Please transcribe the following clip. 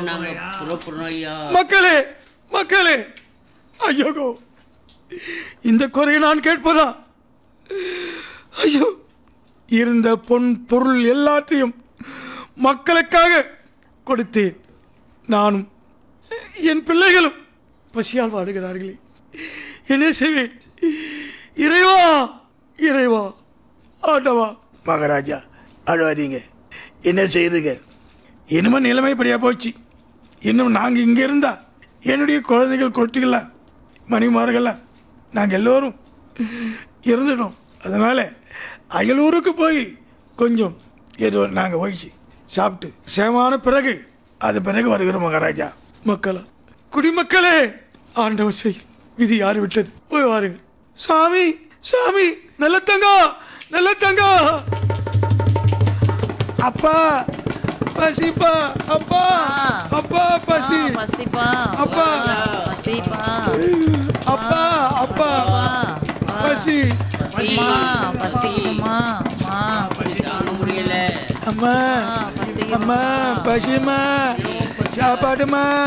நாங்க புறப்படுறோம் ஐயா மக்களே மக்களே ஐயோ இந்த குறையை நான் கேட்பதா ஐயோ இருந்த பொன் பொருள் எல்லாத்தையும் மக்களுக்காக கொடுத்தேன் நானும் என் பிள்ளைகளும் பசியால் வாடுகிறார்களே என்ன செய்வேன் இறைவா இறைவா ஆண்டவா மகாராஜா அழுவாதீங்க என்ன செய்யுதுங்க இனிமே நிலைமை இப்படியா போச்சு இன்னும் நாங்கள் இங்கே இருந்தா என்னுடைய குழந்தைகள் கொட்டிகள மணிமார்கள நாங்கள் எல்லோரும் இருந்துட்டோம் அதனால் அயலூருக்கு போய் கொஞ்சம் ஏதோ நாங்கள் போயிடுச்சு சாப்பிட்டு சேமான பிறகு அது பிறகு வருகிறோம் மகாராஜா மக்களா குடிமக்களே ஆண்டவர் செய் விதி யாரு விட்டது போய் வாருங்கள் சாமி சாமி நல்ல தங்கா நல்ல தங்கா அப்பா பசிப்பா அப்பா அப்பா பசி பசிப்பா அப்பா. பசிப்பா அப்பா அப்பா பசி அம்மா பசிக்குமா அம்மா தாங்க முடியல அம்மா பசிக்குமா அம்மா பசிமா சாப்பாடுமா